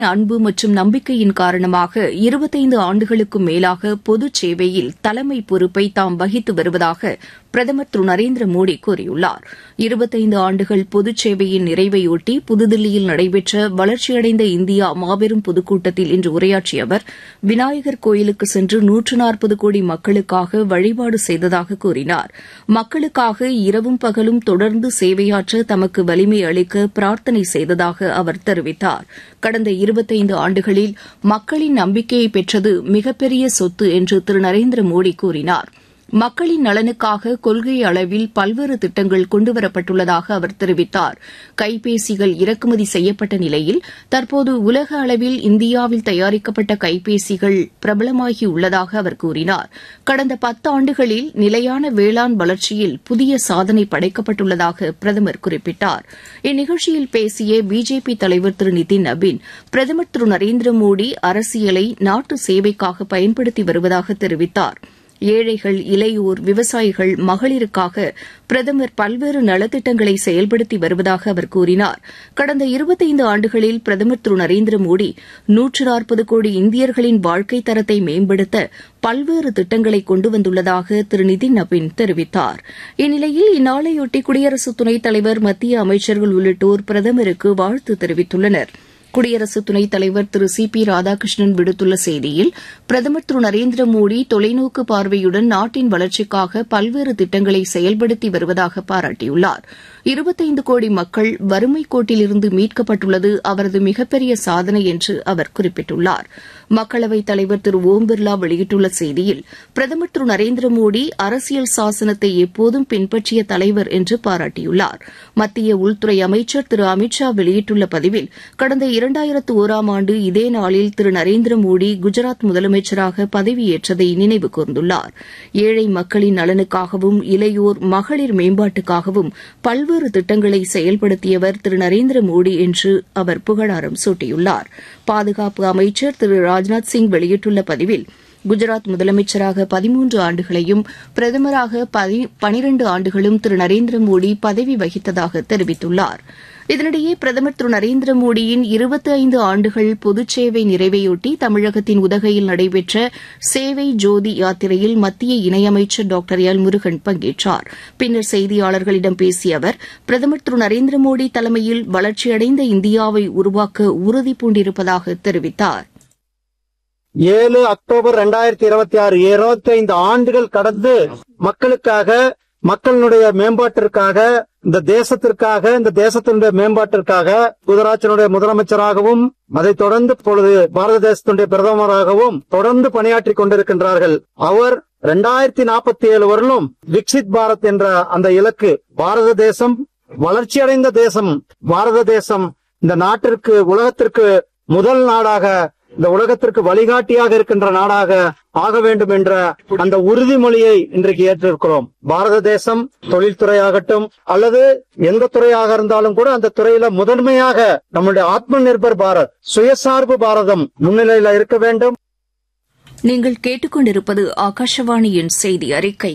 அன்பு மற்றும் நம்பிக்கையின் காரணமாக இருபத்தைந்து ஆண்டுகளுக்கும் மேலாக பொது சேவையில் தலைமை பொறுப்பை தாம் வகித்து வருவதாக பிரதமர் திரு நரேந்திர மோடி கூறியுள்ளார் இருபத்தைந்து ஆண்டுகள் பொது சேவையின் நிறைவையொட்டி புதுதில்லியில் நடைபெற்ற வளர்ச்சியடைந்த இந்தியா மாபெரும் பொதுக்கூட்டத்தில் இன்று உரையாற்றிய அவர் விநாயகர் கோயிலுக்கு சென்று நூற்று நாற்பது கோடி மக்களுக்காக வழிபாடு செய்ததாக கூறினார் மக்களுக்காக இரவும் பகலும் தொடர்ந்து சேவையாற்ற தமக்கு வலிமை அளிக்க பிரார்த்தனை செய்ததாக அவர் தெரிவித்தார் கடந்த இருபத்தைந்து ஆண்டுகளில் மக்களின் நம்பிக்கையை பெற்றது மிகப்பெரிய சொத்து என்று திரு நரேந்திர மோடி கூறினார் மக்களின் நலனுக்காக கொள்கை அளவில் பல்வேறு திட்டங்கள் கொண்டுவரப்பட்டுள்ளதாக அவர் தெரிவித்தார் கைபேசிகள் இறக்குமதி செய்யப்பட்ட நிலையில் தற்போது உலக அளவில் இந்தியாவில் தயாரிக்கப்பட்ட கைபேசிகள் பிரபலமாகியுள்ளதாக அவர் கூறினார் கடந்த பத்தாண்டுகளில் நிலையான வேளாண் வளர்ச்சியில் புதிய சாதனை படைக்கப்பட்டுள்ளதாக பிரதமர் குறிப்பிட்டார் இந்நிகழ்ச்சியில் பேசிய பிஜேபி தலைவர் திரு நிதின் நபீன் பிரதமர் திரு நரேந்திர மோடி அரசியலை நாட்டு சேவைக்காக பயன்படுத்தி வருவதாக தெரிவித்தாா் ஏழைகள் இளையோர் விவசாயிகள் மகளிருக்காக பிரதமர் பல்வேறு நலத்திட்டங்களை செயல்படுத்தி வருவதாக அவர் கூறினார் கடந்த இருபத்தைந்து ஆண்டுகளில் பிரதமர் திரு நரேந்திர மோடி நூற்று நாற்பது கோடி இந்தியர்களின் வாழ்க்கை தரத்தை மேம்படுத்த பல்வேறு திட்டங்களை கொண்டு வந்துள்ளதாக திரு நிதின் நபின் தெரிவித்தார் இந்நிலையில் இந்நாளையொட்டி குடியரசு துணைத் தலைவர் மத்திய அமைச்சர்கள் உள்ளிட்டோர் பிரதமருக்கு வாழ்த்து தெரிவித்துள்ளனா் குடியரசு துணைத் தலைவர் திரு சி பி ராதாகிருஷ்ணன் விடுத்துள்ள செய்தியில் பிரதமர் திரு நரேந்திர மோடி தொலைநோக்கு பார்வையுடன் நாட்டின் வளர்ச்சிக்காக பல்வேறு திட்டங்களை செயல்படுத்தி வருவதாக பாராட்டியுள்ளார் இருபத்தைந்து கோடி மக்கள் வறுமை கோட்டிலிருந்து மீட்கப்பட்டுள்ளது அவரது மிகப்பெரிய சாதனை என்று அவர் குறிப்பிட்டுள்ளார் மக்களவைத் தலைவர் திரு ஓம் பிர்லா வெளியிட்டுள்ள செய்தியில் பிரதமர் திரு நரேந்திர மோடி அரசியல் சாசனத்தை எப்போதும் பின்பற்றிய தலைவர் என்று பாராட்டியுள்ளார் மத்திய உள்துறை அமைச்சர் திரு அமித் ஷா வெளியிட்டுள்ள பதிவில் கடந்த இரண்டாயிரத்து ஒராம் ஆண்டு இதே நாளில் திரு நரேந்திர மோடி குஜராத் முதலமைச்சராக பதவியேற்றதை நினைவு கூர்ந்துள்ளார் ஏழை மக்களின் நலனுக்காகவும் இளையோர் மகளிர் மேம்பாட்டுக்காகவும் பல்வேறு திட்டங்களை செயல்படுத்தியவர் திரு நரேந்திர மோடி என்று அவர் புகழாரம் சூட்டியுள்ளார் பாதுகாப்பு அமைச்சர் திரு ராஜ்நாத் சிங் வெளியிட்டுள்ள பதிவில் குஜராத் முதலமைச்சராக பதிமூன்று ஆண்டுகளையும் பிரதமராக பனிரண்டு ஆண்டுகளும் திரு நரேந்திர மோடி பதவி வகித்ததாக தெரிவித்துள்ளார் இதனிடையே பிரதமர் திரு நரேந்திர மோடியின் இருபத்தி ஐந்து ஆண்டுகள் பொதுச்சேவை நிறைவையொட்டி தமிழகத்தின் உதகையில் நடைபெற்ற சேவை ஜோதி யாத்திரையில் மத்திய இணையமைச்சர் டாக்டர் எல் முருகன் பங்கேற்றார் பின்னர் செய்தியாளர்களிடம் பேசிய அவர் பிரதமர் திரு நரேந்திர மோடி தலைமையில் வளர்ச்சியடைந்த இந்தியாவை உருவாக்க உறுதி பூண்டிருப்பதாக தெரிவித்தார் ஏழு அக்டோபர் இரண்டாயிரத்தி இருபத்தி ஆறு இருபத்தி ஐந்து ஆண்டுகள் கடந்து மக்களுக்காக மக்களுடைய மேம்பாட்டிற்காக இந்த தேசத்திற்காக இந்த தேசத்தினுடைய மேம்பாட்டிற்காக குஜராத்தினுடைய முதலமைச்சராகவும் அதைத் தொடர்ந்து இப்பொழுது பாரத தேசத்தினுடைய பிரதமராகவும் தொடர்ந்து பணியாற்றிக் கொண்டிருக்கின்றார்கள் அவர் இரண்டாயிரத்தி நாற்பத்தி ஏழு வரலும் விக்சித் பாரத் என்ற அந்த இலக்கு பாரத தேசம் வளர்ச்சியடைந்த தேசம் பாரத தேசம் இந்த நாட்டிற்கு உலகத்திற்கு முதல் நாடாக இந்த உலகத்திற்கு வழிகாட்டியாக இருக்கின்ற நாடாக ஆக வேண்டும் என்ற அந்த உறுதிமொழியை இன்றைக்கு ஏற்றிருக்கிறோம் பாரத தேசம் தொழில்துறையாகட்டும் அல்லது எந்த துறையாக இருந்தாலும் கூட அந்த துறையில முதன்மையாக நம்முடைய ஆத்ம நிர்பர் பாரத் சுயசார்பு பாரதம் முன்னிலையில இருக்க வேண்டும் நீங்கள் கேட்டுக்கொண்டிருப்பது ஆகாஷவாணியின் செய்தி அறிக்கை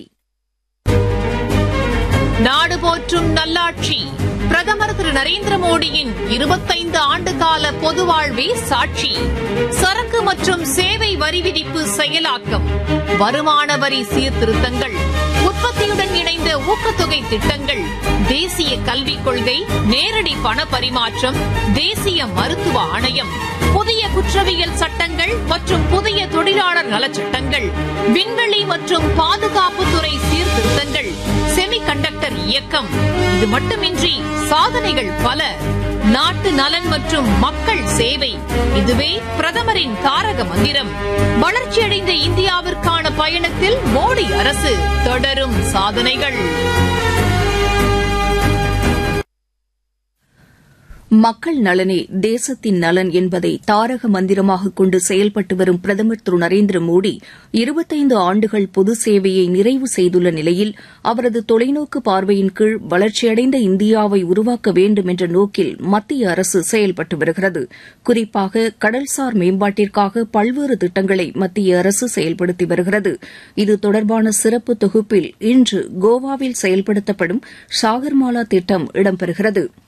நாடு போற்றும் நல்லாட்சி பிரதமர் திரு நரேந்திர மோடியின் இருபத்தைந்து ஆண்டு கால பொது வாழ்வே சாட்சி சரக்கு மற்றும் சேவை வரி விதிப்பு செயலாக்கம் வருமான வரி சீர்திருத்தங்கள் உற்பத்தியுடன் இணைந்த ஊக்கத்தொகை திட்டங்கள் தேசிய கல்விக் கொள்கை நேரடி பண பரிமாற்றம் தேசிய மருத்துவ ஆணையம் புதிய குற்றவியல் சட்டங்கள் மற்றும் புதிய தொழிலாளர் நலச்சட்டங்கள் விண்வெளி மற்றும் பாதுகாப்புத்துறை சீர்திருத்தங்கள் செமி கண்டக்டர் இயக்கம் இது மட்டுமின்றி சாதனைகள் பல நாட்டு நலன் மற்றும் மக்கள் சேவை இதுவே பிரதமரின் தாரக மந்திரம் வளர்ச்சியடைந்த இந்தியாவிற்கான பயணத்தில் மோடி அரசு தொடரும் சாதனைகள் மக்கள் நலனே தேசத்தின் நலன் என்பதை தாரக மந்திரமாக கொண்டு செயல்பட்டு வரும் பிரதமர் திரு நரேந்திர மோடி இருபத்தைந்து ஆண்டுகள் பொது சேவையை நிறைவு செய்துள்ள நிலையில் அவரது தொலைநோக்கு பார்வையின் கீழ் வளர்ச்சியடைந்த இந்தியாவை உருவாக்க வேண்டும் என்ற நோக்கில் மத்திய அரசு செயல்பட்டு வருகிறது குறிப்பாக கடல்சார் மேம்பாட்டிற்காக பல்வேறு திட்டங்களை மத்திய அரசு செயல்படுத்தி வருகிறது இது தொடர்பான சிறப்பு தொகுப்பில் இன்று கோவாவில் செயல்படுத்தப்படும் சாகர்மாலா திட்டம் இடம்பெறுகிறது